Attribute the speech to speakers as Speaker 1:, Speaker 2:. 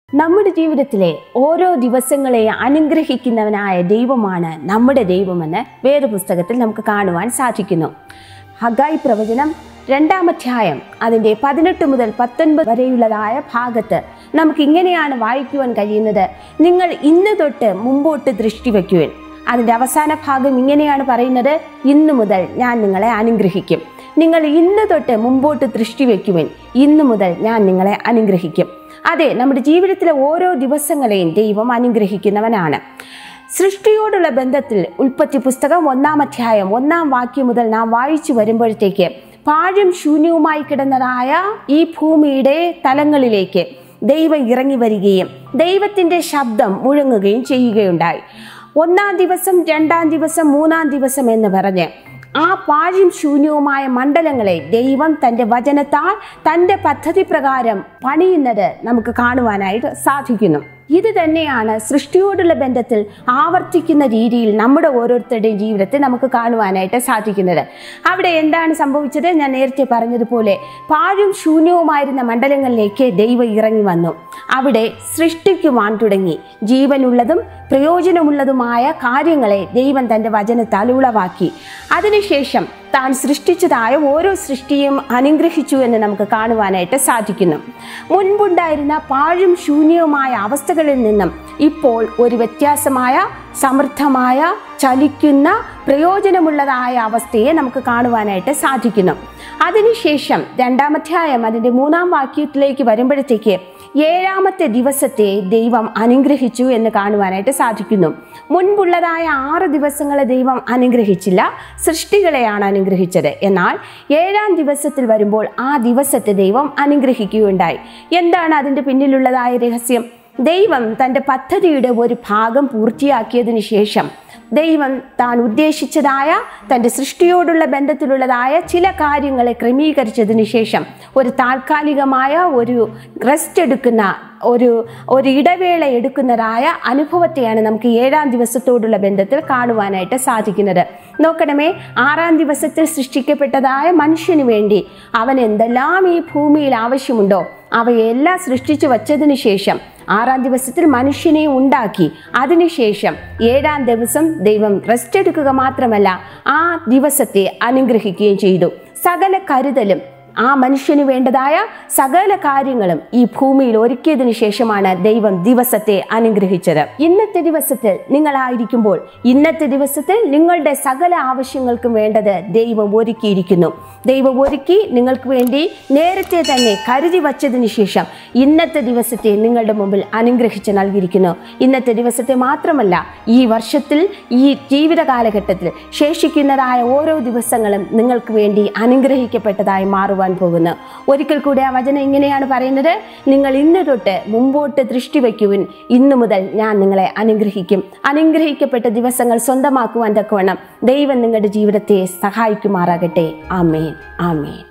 Speaker 1: നമ്മുടെ ജീവിതത്തിലെ ഓരോ ദിവസങ്ങളെ അനുഗ്രഹിക്കുന്നവനായ ദൈവമാണ് നമ്മുടെ ദൈവമെന്ന് വേദപുസ്തകത്തിൽ നമുക്ക് കാണുവാൻ സാധിക്കുന്നു ഹഗായി പ്രവചനം രണ്ടാമധ്യായം അതിൻ്റെ പതിനെട്ട് മുതൽ പത്തൊൻപത് വരെയുള്ളതായ ഭാഗത്ത് നമുക്ക് ഇങ്ങനെയാണ് വായിക്കുവാൻ കഴിയുന്നത് നിങ്ങൾ ഇന്ന് തൊട്ട് മുമ്പോട്ട് ദൃഷ്ടി വയ്ക്കുവാൻ അതിൻ്റെ അവസാന ഭാഗം ഇങ്ങനെയാണ് പറയുന്നത് ഇന്നു മുതൽ ഞാൻ നിങ്ങളെ അനുഗ്രഹിക്കും നിങ്ങൾ ഇന്ന് തൊട്ട് മുമ്പോട്ട് ദൃഷ്ടി വയ്ക്കുവിൻ ഇന്നു മുതൽ ഞാൻ നിങ്ങളെ അനുഗ്രഹിക്കും അതെ നമ്മുടെ ജീവിതത്തിലെ ഓരോ ദിവസങ്ങളെയും ദൈവം അനുഗ്രഹിക്കുന്നവനാണ് സൃഷ്ടിയോടുള്ള ബന്ധത്തിൽ ഉൽപ്പത്തി പുസ്തകം ഒന്നാം അധ്യായം ഒന്നാം വാക്യം മുതൽ നാം വായിച്ചു വരുമ്പോഴത്തേക്ക് പാഴും ശൂന്യവുമായി കിടന്നതായ ഈ ഭൂമിയുടെ തലങ്ങളിലേക്ക് ദൈവം ഇറങ്ങി വരികയും ദൈവത്തിൻ്റെ ശബ്ദം മുഴങ്ങുകയും ചെയ്യുകയുണ്ടായി ഒന്നാം ദിവസം രണ്ടാം ദിവസം മൂന്നാം ദിവസം എന്ന് പറഞ്ഞ് ആ പാഴും ശൂന്യവുമായ മണ്ഡലങ്ങളെ ദൈവം തൻ്റെ വചനത്താൽ തൻ്റെ പദ്ധതി പ്രകാരം പണിയുന്നത് നമുക്ക് കാണുവാനായിട്ട് സാധിക്കുന്നു ഇത് തന്നെയാണ് സൃഷ്ടിയോടുള്ള ബന്ധത്തിൽ ആവർത്തിക്കുന്ന രീതിയിൽ നമ്മുടെ ഓരോരുത്തരുടെയും ജീവിതത്തിൽ നമുക്ക് കാണുവാനായിട്ട് സാധിക്കുന്നത് അവിടെ എന്താണ് സംഭവിച്ചത് ഞാൻ നേരത്തെ പറഞ്ഞതുപോലെ പാഴും ശൂന്യവുമായിരുന്ന മണ്ഡലങ്ങളിലേക്ക് ദൈവം ഇറങ്ങി വന്നു അവിടെ സൃഷ്ടിക്കുവാൻ തുടങ്ങി ജീവനുള്ളതും പ്രയോജനമുള്ളതുമായ കാര്യങ്ങളെ ദൈവം തൻ്റെ വചനത്താൽ ഉളവാക്കി അതിനുശേഷം താൻ സൃഷ്ടിച്ചതായ ഓരോ സൃഷ്ടിയും അനുഗ്രഹിച്ചു എന്ന് നമുക്ക് കാണുവാനായിട്ട് സാധിക്കുന്നു മുൻപുണ്ടായിരുന്ന പാഴും ശൂന്യവുമായ അവസ്ഥകളിൽ നിന്നും ഇപ്പോൾ ഒരു വ്യത്യാസമായ സമൃദ്ധമായ ചലിക്കുന്ന പ്രയോജനമുള്ളതായ അവസ്ഥയെ നമുക്ക് കാണുവാനായിട്ട് സാധിക്കുന്നു അതിനുശേഷം രണ്ടാമധ്യായം അതിൻ്റെ മൂന്നാം വാക്യത്തിലേക്ക് വരുമ്പോഴത്തേക്ക് ഏഴാമത്തെ ദിവസത്തെ ദൈവം അനുഗ്രഹിച്ചു എന്ന് കാണുവാനായിട്ട് സാധിക്കുന്നു മുൻപുള്ളതായ ആറ് ദിവസങ്ങളെ ദൈവം അനുഗ്രഹിച്ചില്ല സൃഷ്ടികളെയാണ് അനുഗ്രഹിച്ചത് എന്നാൽ ഏഴാം ദിവസത്തിൽ വരുമ്പോൾ ആ ദിവസത്തെ ദൈവം അനുഗ്രഹിക്കുകയുണ്ടായി എന്താണ് അതിൻ്റെ പിന്നിലുള്ളതായ രഹസ്യം ദൈവം തൻ്റെ പദ്ധതിയുടെ ഒരു ഭാഗം പൂർത്തിയാക്കിയതിനു ശേഷം ദൈവം താൻ ഉദ്ദേശിച്ചതായ തൻ്റെ സൃഷ്ടിയോടുള്ള ബന്ധത്തിലുള്ളതായ ചില കാര്യങ്ങളെ ക്രമീകരിച്ചതിന് ശേഷം ഒരു താൽക്കാലികമായ ഒരു റെസ്റ്റ് എടുക്കുന്ന ഒരു ഒരു ഇടവേള എടുക്കുന്നതായ അനുഭവത്തെയാണ് നമുക്ക് ഏഴാം ദിവസത്തോടുള്ള ബന്ധത്തിൽ കാണുവാനായിട്ട് സാധിക്കുന്നത് നോക്കണമേ ആറാം ദിവസത്തിൽ സൃഷ്ടിക്കപ്പെട്ടതായ മനുഷ്യന് വേണ്ടി അവൻ എന്തെല്ലാം ഈ ഭൂമിയിൽ ആവശ്യമുണ്ടോ അവയെല്ലാം സൃഷ്ടിച്ചു വച്ചതിന് ശേഷം ആറാം ദിവസത്തിൽ മനുഷ്യനെ ഉണ്ടാക്കി അതിനുശേഷം ഏഴാം ദിവസം ദൈവം റെസ്റ്റ് എടുക്കുക മാത്രമല്ല ആ ദിവസത്തെ അനുഗ്രഹിക്കുകയും ചെയ്തു സകല കരുതലും ആ മനുഷ്യന് വേണ്ടതായ സകല കാര്യങ്ങളും ഈ ഭൂമിയിൽ ഒരുക്കിയതിനു ശേഷമാണ് ദൈവം ദിവസത്തെ അനുഗ്രഹിച്ചത് ഇന്നത്തെ ദിവസത്തിൽ നിങ്ങളായിരിക്കുമ്പോൾ ഇന്നത്തെ ദിവസത്തിൽ നിങ്ങളുടെ സകല ആവശ്യങ്ങൾക്കും വേണ്ടത് ദൈവം ഒരുക്കിയിരിക്കുന്നു ദൈവം ഒരുക്കി നിങ്ങൾക്ക് വേണ്ടി നേരത്തെ തന്നെ കരുതി വച്ചതിന് ശേഷം ഇന്നത്തെ ദിവസത്തെ നിങ്ങളുടെ മുമ്പിൽ അനുഗ്രഹിച്ച് നൽകിയിരിക്കുന്നു ഇന്നത്തെ ദിവസത്തെ മാത്രമല്ല ഈ വർഷത്തിൽ ഈ ജീവിത കാലഘട്ടത്തിൽ ശേഷിക്കുന്നതായ ഓരോ ദിവസങ്ങളും നിങ്ങൾക്ക് വേണ്ടി അനുഗ്രഹിക്കപ്പെട്ടതായി മാറുവാൻ പോകുന്നു ഒരിക്കൽ കൂടി ആ വചനം ഇങ്ങനെയാണ് പറയുന്നത് നിങ്ങൾ ഇന്ന് തൊട്ട് മുമ്പോട്ട് ദൃഷ്ടി വയ്ക്കുവിൻ ഇന്നു മുതൽ ഞാൻ നിങ്ങളെ അനുഗ്രഹിക്കും അനുഗ്രഹിക്കപ്പെട്ട ദിവസങ്ങൾ സ്വന്തമാക്കുവാൻ തക്കവണ്ണം ദൈവം നിങ്ങളുടെ ജീവിതത്തെ സഹായിക്കുമാറാകട്ടെ ആമേൻ ആമേൻ